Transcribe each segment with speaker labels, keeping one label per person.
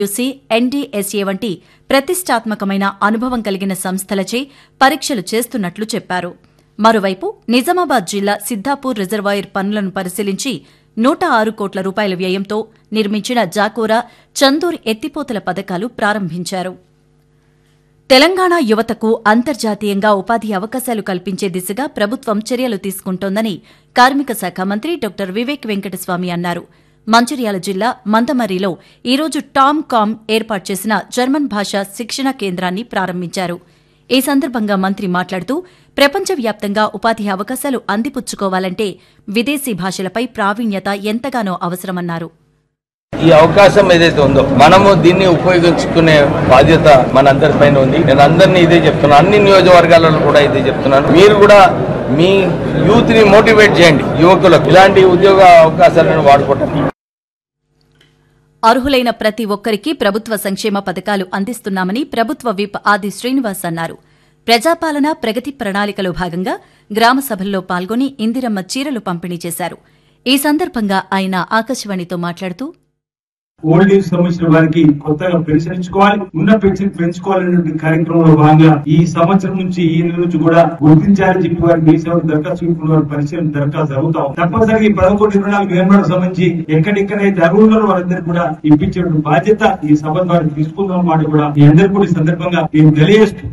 Speaker 1: UC NDSA వంటి ప్రతిష్టాత్మకమైన అనుభవం కలిగిన సంస్థలచే పరీక్షలు చేస్తున్నట్లు చెప్పారు మరోవైపు నిజామాబాద్ జిల్లా సిద్దాపూర్ రిజర్వాయర్ పనులను పరిశీలించి నూట ఆరు కోట్ల రూపాయల వ్యయంతో నిర్మించిన జాకోరా చందూర్ ఎత్తిపోతల పథకాలు ప్రారంభించారు తెలంగాణ యువతకు అంతర్జాతీయంగా ఉపాధి అవకాశాలు కల్పించే దిశగా ప్రభుత్వం చర్యలు తీసుకుంటోందని కార్మిక శాఖ మంత్రి డాక్టర్ వివేక్ వెంకటస్వామి అన్నారు మంచిర్యాల జిల్లా మందమర్రిలో ఈరోజు టామ్ కామ్ ఏర్పాటు చేసిన జర్మన్ భాష శిక్షణ కేంద్రాన్ని ప్రారంభించారు ఈ సందర్భంగా మంత్రి మాట్లాడుతూ ప్రపంచవ్యాప్తంగా ఉపాధి అవకాశాలు అందిపుచ్చుకోవాలంటే విదేశీ భాషలపై ప్రావీణ్యత ఎంతగానో అవసరమన్నారు
Speaker 2: ఈ అవకాశం ఏదైతే ఉందో మనము దీన్ని ఉపయోగించుకునే బాధ్యత మనందరిపైన ఉంది నేను అందరినీ ఇదే చెప్తున్నాను అన్ని నియోజకవర్గాలలో కూడా ఇదే చెప్తున్నాను మీరు కూడా మీ యూత్ ని మోటివేట్ చేయండి యువకులకు ఇలాంటి ఉద్యోగ అవకాశాలను వాడుకోవటం
Speaker 1: అర్హులైన ప్రతి ఒక్కరికి ప్రభుత్వ సంక్షేమ పథకాలు అందిస్తున్నామని ప్రభుత్వ విప్ ఆది శ్రీనివాస్ అన్నారు ప్రజాపాలన ప్రగతి ప్రణాళికలో భాగంగా గ్రామ సభల్లో పాల్గొని ఇందిరమ్మ చీరలు పంపిణీ చేశారు ఈ సందర్భంగా ఆయన ఆకాశవాణితో మాట్లాడుతూ
Speaker 3: ఓల్డ్ ఏజ్ సంబంధించిన వారికి కొత్తగా పెన్షన్ ఇచ్చుకోవాలి ఉన్న పెన్షన్ పెంచుకోవాలనే కార్యక్రమంలో భాగంగా ఈ సంవత్సరం నుంచి ఈ నెల నుంచి కూడా గుర్తించాలని చెప్పి వారికి మీ సేవకు దరఖాస్తు చేసుకున్న వారి పరిశీలన దరఖాస్తు జరుగుతాం తప్పనిసరిగా ఈ పదకొండు ఇరవై నాలుగు ఏర్పాటు సంబంధించి ఎక్కడెక్కడైతే అర్హులు వారందరూ కూడా ఇప్పించే బాధ్యత ఈ సభ ద్వారా తీసుకుందాం మాట కూడా మీ అందరికీ కూడా ఈ సందర్భంగా నేను తెలియజేస్తూ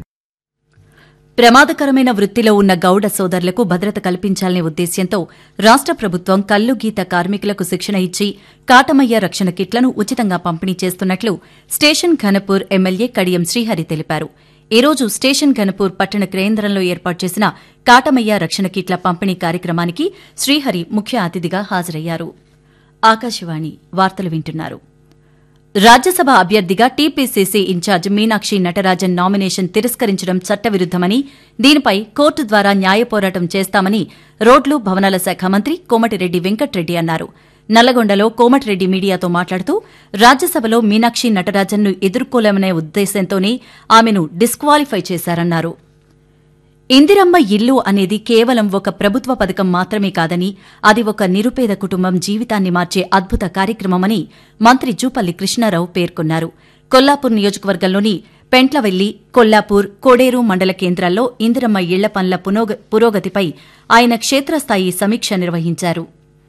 Speaker 1: ప్రమాదకరమైన వృత్తిలో ఉన్న గౌడ సోదరులకు భద్రత కల్పించాలనే ఉద్దేశ్యంతో రాష్ట ప్రభుత్వం కల్లు గీత కార్మికులకు శిక్షణ ఇచ్చి కాటమయ్య రక్షణ కిట్లను ఉచితంగా పంపిణీ చేస్తున్నట్లు స్టేషన్ ఘనపూర్ ఎమ్మెల్యే కడియం శ్రీహరి తెలిపారు ఈ రోజు స్టేషన్ ఘనపూర్ పట్టణ కేంద్రంలో ఏర్పాటు చేసిన కాటమయ్య రక్షణ కిట్ల పంపిణీ కార్యక్రమానికి శ్రీహరి ముఖ్య అతిథిగా హాజరయ్యారు ఆకాశవాణి వార్తలు వింటున్నారు రాజ్యసభ అభ్యర్థిగా TPCC in charge Meenakshi Natarajan nomination తిరస్కరించడం చట్టవిరుద్దమని దీనిపై కోర్టు ద్వారా న్యాయ పోరాటం చేస్తామని రోడ్లు భవనాల శాఖ మంత్రి కోమటిరెడ్డి వెంకట్రెడ్డి అన్నారు నల్లగొండలో కోమటిరెడ్డి మీడియాతో మాట్లాడుతూ రాజ్యసభలో మీనాక్షి నటరాజన్ను ఎదుర్కోలేమనే ఉద్దేశంతోనే ఆమెను డిస్క్వాలిఫై చేశారన్నారు ఇందిరమ్మ ఇల్లు అనేది కేవలం ఒక ప్రభుత్వ పథకం మాత్రమే కాదని అది ఒక నిరుపేద కుటుంబం జీవితాన్ని మార్చే అద్భుత కార్యక్రమమని మంత్రి జూపల్లి కృష్ణారావు పేర్కొన్నారు కొల్లాపూర్ నియోజకవర్గంలోని పెంట్లవెల్లి కొల్లాపూర్ కోడేరు మండల కేంద్రాల్లో ఇందిరమ్మ ఇళ్ల పనుల పునోగ- పురోగతిపై ఆయన క్షేత్రస్థాయి సమీక్ష నిర్వహించారు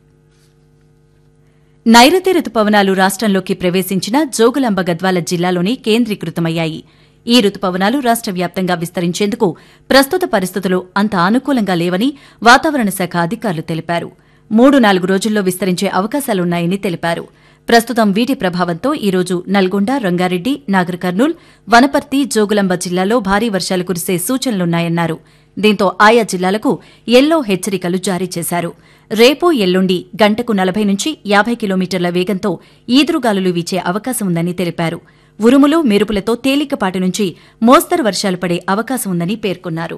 Speaker 1: నైరుతి రుతుపవనాలు రాష్ట్రంలోకి ప్రవేశించిన జోగులాంబ గద్వాల జిల్లాలోనే కేంద్రీకృతమయ్యాయి ఈ రుతుపవనాలు రాష్ట్ర వ్యాప్తంగా విస్తరించేందుకు ప్రస్తుత పరిస్థితులు అంత అనుకూలంగా లేవని వాతావరణ శాఖ అధికారులు తెలిపారు మూడు నాలుగు రోజుల్లో విస్తరించే అవకాశాలున్నాయని తెలిపారు ప్రస్తుతం వీటి ప్రభావంతో ఈ రోజు నల్గొండ రంగారెడ్డి నాగర్ కర్నూల్ వనపర్తి జోగులాంబ జిల్లాలో భారీ వర్షాలు కురిసే సూచనలున్నాయన్నారు దీంతో ఆయా జిల్లాలకు ఎల్లో హెచ్చరికలు జారీ చేశారు రేపు ఎల్లుండి గంటకు నలభై నుంచి యాభై కిలోమీటర్ల వేగంతో ఈదురుగాలులు వీచే అవకాశం ఉందని తెలిపారు ఉరుములు మెరుపులతో తేలికపాటి నుంచి మోస్తరు వర్షాలు పడే అవకాశం ఉందని పేర్కొన్నారు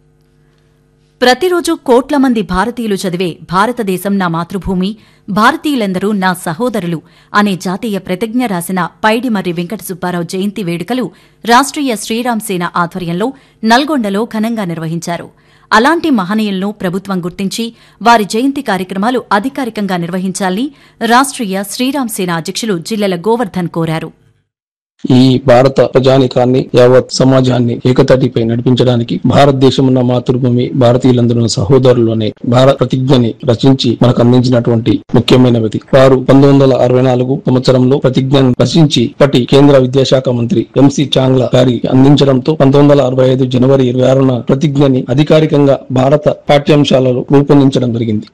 Speaker 1: ప్రతిరోజు కోట్ల మంది భారతీయులు చదివే భారతదేశం నా మాతృభూమి భారతీయులందరూ నా సహోదరులు అనే జాతీయ ప్రతిజ్ఞ రాసిన పైడిమర్రి వెంకట సుబ్బారావు జయంతి వేడుకలు రాష్ట్రీయ శ్రీరామ్ సేన ఆధ్వర్యంలో నల్గొండలో ఘనంగా నిర్వహించారు అలాంటి మహనీయులను ప్రభుత్వం గుర్తించి వారి జయంతి కార్యక్రమాలు అధికారికంగా నిర్వహించాలని రాష్ట్రీయ శ్రీరామ్ సేన అధ్యక్షులు జిల్లెల గోవర్ధన్ కోరారు
Speaker 4: ఈ భారత ప్రజానికాన్ని యావత్ సమాజాన్ని ఏకతాటిపై నడిపించడానికి భారతదేశం ఉన్న మాతృభూమి భారతీయులందరూ సహోదరులు అనే భారత ప్రతిజ్ఞని రచించి మనకు అందించినటువంటి ముఖ్యమైన వ్యక్తి వారు పంతొమ్మిది వందల అరవై నాలుగు సంవత్సరంలో ప్రతిజ్ఞను రచించి ఇప్పటి కేంద్ర విద్యాశాఖ మంత్రి ఎంసి చాంగ్లా గారికి అందించడంతో పంతొమ్మిది వందల అరవై ఐదు జనవరి ఇరవై ఆరున ప్రతిజ్ఞని అధికారికంగా భారత పాఠ్యాంశాలలో రూపొందించడం జరిగింది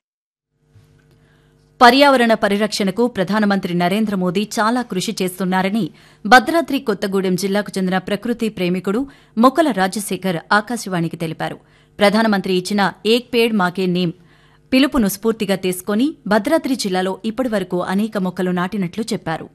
Speaker 1: పర్యావరణ పరిరక్షణకు ప్రధానమంత్రి నరేంద్ర మోదీ చాలా కృషి చేస్తున్నారని భద్రాద్రి కొత్తగూడెం జిల్లాకు చెందిన ప్రకృతి ప్రేమికుడు మొక్కల రాజశేఖర్ ఆకాశవాణికి తెలిపారు ప్రధానమంత్రి ఇచ్చిన ఏక్ పేడ్ మాకే నేమ్ పిలుపును స్ఫూర్తిగా తీసుకుని భద్రాద్రి జిల్లాలో ఇప్పటివరకు అనేక మొక్కలు నాటినట్లు చెప్పారు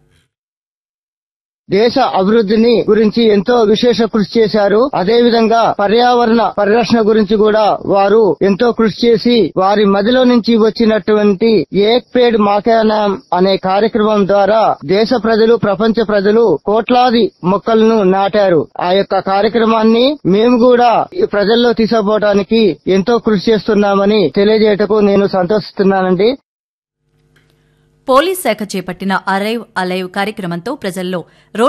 Speaker 5: దేశ అభివృద్ధిని గురించి ఎంతో విశేష కృషి చేశారు అదే విధంగా పర్యావరణ పరిరక్షణ గురించి కూడా వారు ఎంతో కృషి చేసి వారి మదిలో నుంచి వచ్చినటువంటి ఏక్ పేడ్ మాకానాం అనే కార్యక్రమం ద్వారా దేశ ప్రజలు ప్రపంచ ప్రజలు కోట్లాది మొక్కలను నాటారు ఆ యొక్క కార్యక్రమాన్ని మేము కూడా ఈ ప్రజల్లో తీసుకుపోవడానికి ఎంతో కృషి చేస్తున్నామని తెలియజేయటకు నేను సంతోషిస్తున్నానండి
Speaker 1: పోలీస్ శాఖ చేపట్టిన అరైవ్ అలైవ్ కార్యక్రమంతో ప్రజల్లో